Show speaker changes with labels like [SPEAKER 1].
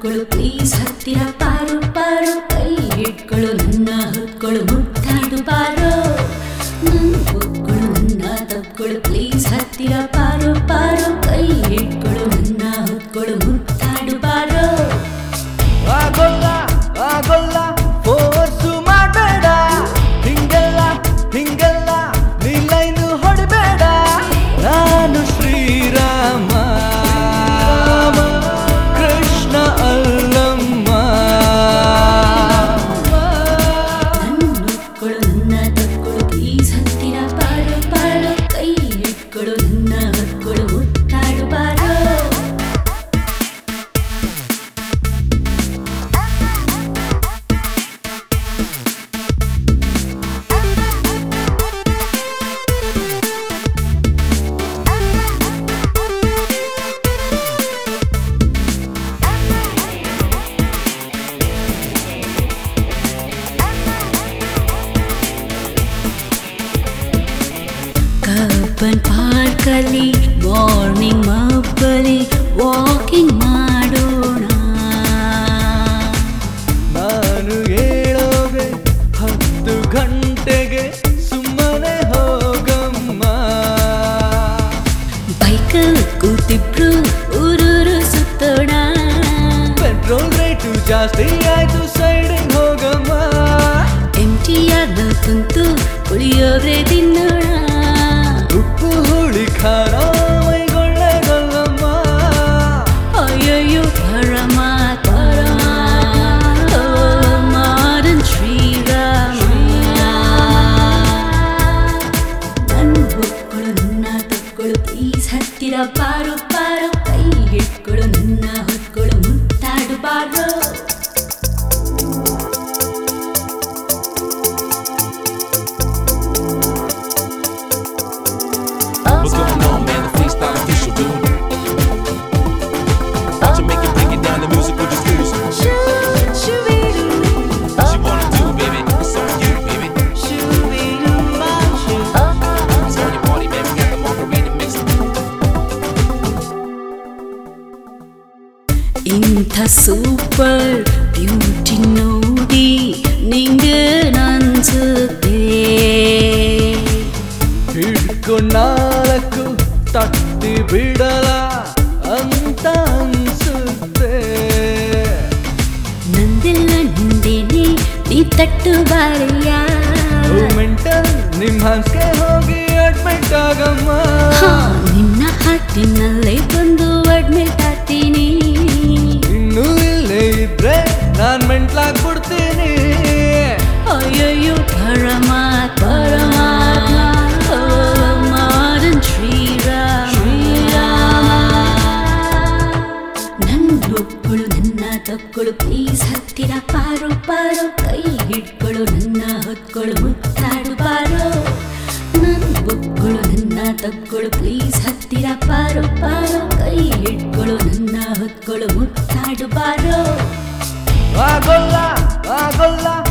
[SPEAKER 1] ತಕ್ಕೊಳು please ಹತ್ತಿರ ಪಾರು ಪಾರು ಕೈ ಹಿಡ್ಕೊಳು ನನ್ನ ಹೊತ್ಕೊಳು ಮುಟ್ಟಾಡು ಪಾರು ನನ್ನ ಹೊತ್ಕೊಳು ನನ್ನ ತಕ್ಕೊಳು ಪ್ಲೀಸ್ ಹತ್ತಿರ ಪಾರು ಪಾರು ಕೈ ಹಿಡ್ಕೊಳು ನನ್ನ ಹೊತ್ಕೊಳು ಮುಟ್ಟಾಡು ಪಾರು
[SPEAKER 2] ಆಗೋಲ್ಲ ಆಗೋಲ್ಲ ಫೋರ್ಸು ಮಾಡಬೇಡ ಹಿಂಗೆಲ್ಲ ಹಿಂಗೆಲ್ಲ ನೀ ಲೈನು ಹೊಡಬೇಡ ನಾನು ಶ್ರೀರಾಮ ಕೃಷ್ಣ ಅಲ್ಲಮ್ಮ
[SPEAKER 1] ನನ್ನ ಹೊತ್ಕೊಳು ನನ್ನ ತಕ್ಕೊಳು ಪ್ಲೀಸ್ ಹತ್ತಿರ ಪಾರು ಪಾರು ಕೈ ಹಿಡ್ಕೊಳು ನನ್ನ ಹೊತ್ಕೊಳು ಮುಟ್ಟಾಡು ಪಾರು ಕಬ್ಬನ್ ಪಾರ್ಕಲ್ಲಿ ಮಾರ್ನಿಂಗ್ ಮಬ್ಬಲಿ ವಾಕಿಂಗ್ ಮಾಡೋಣ
[SPEAKER 2] ನಾನು ಹೇಳೋಗೆ ಹತ್ತು ಗಂಟೆಗೆ ಸುಮ್ಮನೆ ಹೋಗಮ್ಮ
[SPEAKER 1] ಬೈಕಲ್ ಕೂತಿಬ್ರು ಊರೂರು ಸುತ್ತೋಣ
[SPEAKER 2] ಪೆಟ್ರೋಲ್ ರೇಟು ಜಾಸ್ತಿ ಆಯ್ತು ಸೈಡಿಗೆ ಹೋಗಮ್ಮ
[SPEAKER 1] ಎಂಟಿಯಾದ ಕುಂತು ಕುಡಿಯೋದ್ರೆ ತಿನ್ನೋಣ
[SPEAKER 2] ಉಪ್ಪು ಹುಳಿ ಖಾರ ಮೈಗೊಳ್ಳೆಗೊಲ್ಲಮ್ಮ
[SPEAKER 1] ಅಯ್ಯಯ್ಯೋ ಪರಮ ಪರಮ ಮಾರನ್ ಶ್ರೀರಾಮ ನನ್ನ ಹೊಕ್ಕೊಳು ನನ್ನ ತಕ್ಕೊಳು ಪ್ಲೀಸ್ ಹತ್ತಿರ ಪಾರು ಪಾರು ಕೈ ಹಿಡ್ಕೊಳು ನನ್ನ ಹೊತ್ಕೊಳು ಮುತ್ತಾಡು ಬಾರು
[SPEAKER 3] What's going on, man? The freestyle official, dude. Watch you make it, break it down. The music will just lose. What you wanna do, baby? It's on you, baby. It's on your party, man. We got the margarita mix.
[SPEAKER 1] ಇಂಥ super beauty ನೋಡಿ ನಿಂಗೆ ಅನ್ಸುತ್ತೆ
[SPEAKER 2] ಹಿಡ್ಕೊಂಡ್ ನಾಲ್ಕು ತಟ್ಟಿ ಬಿಡಲ ಅಂತ ಅನ್ಸುತ್ತೆ
[SPEAKER 1] ನಂದೆಲ್ಲ ನಿಂದೇನೆ ನೀ ತಟ್ಟು ಬಾರಯ್ಯ
[SPEAKER 2] ಮೆಂಟಲ್ ನಿಮ್ ಹನ್ಸ್ಗೆ ಹೋಗಿ ಅಡ್ಮಿಟ್ ಆಗಮ್ಮ
[SPEAKER 1] ಹಾ, ನಿನ್ನ ಹಾಟಿನಲ್ಲೇ ಬಂದು ಅಡ್ಮಿಟ್ ಆಗ್ತೀನಿ
[SPEAKER 2] ಇನ್ನು ಇಲ್ಲೇ ಇದ್ರೆ ನಾನ್ ಮೆಂಟ್ಲಾಗ್ಬಿಡ್ತೀನಿ
[SPEAKER 1] ಅಯ್ಯಯ್ಯೋ ಪರಮಾತ್ಮ ಪರಮಾತ್ಮ ಓ, ಮಾರನ್ ಶ್ರೀರಾಮ ನನ್ನ ಹೊಕ್ಕಳು ನನ್ನ ತಕ್ಕೊಳು ಪ್ಲೀಸ್ ಹತ್ತಿರ ಪಾರು ಪಾರು ಕೈ ಹಿಡ್ಕೊಳು ನನ್ನ ಹೊತ್ಕೊಳು ಮುತ್ತಾಡು ಪಾರು ನನ್ನ ಬುಕ್ಕಳು ನನ್ನ ತಕ್ಕೊಳು ಪ್ಲೀಸ್ ಹತ್ತಿರ ಪಾರು ಪಾರು ಕೈ ಹಿಡ್ಕೊಳು ನನ್ನ ಹೊತ್ಕೊಳು ಮುತ್ತಾಡು ಪಾರು
[SPEAKER 2] ಆಗೋಲ್ಲ ಆಗೋಲ್ಲ